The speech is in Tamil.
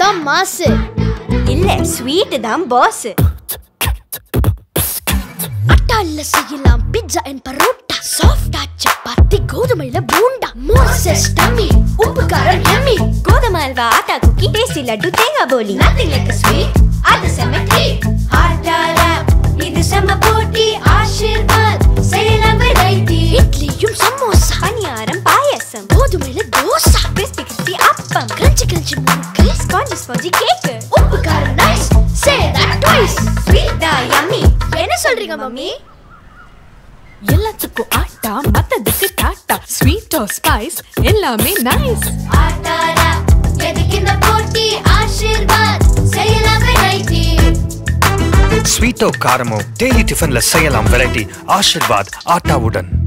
தான் மாசு இல்ல ஸ்வீட் தான் பாஸ் அட்டால செய்யலாம் பிட்சா அண்ட் பரோட்டா சாஃப்டா சப்பாத்தி கோதுமையில பூண்டா மோசஸ் டம்மி உப்பு காரம் எம்மி கோதுமை அல்வா ஆட்டா குக்கி டேஸ்டி லட்டு தேங்காய் போலி நத்திங் லைக் ஸ்வீட் அது செம்ம ட்ரீட் ஆட்டால இது செம்ம போட்டி ஆஷிர்வாத் செய்யலாம் வெரைட்டி இட்லியும் சமோசா பணியாரம் பாயசம் கோதுமையில dosa crispy crispy appam crunchy crunchy murukku spongy spongy cake உப்பு காரம் nice say that twice sweet தான் யம்மி என்ன சொல்றீங்க மம்மி எல்லாத்துக்கும் ஆட்டா மத்ததுக்கு டாட்டா ஸ்வீட் ஆர் ஸ்பைஸ் எல்லாமே நைஸ் ஆட்டால எதுக்கு இந்த போட்டி ஆஷிர்வாத் செய்யலாம் வெரைட்டி ஸ்வீட்டோ காரமோ டெய்லி டிஃபன்ல செய்யலாம் வெரைட்டி ஆஷிர்வாத் ஆட்டாவுடன்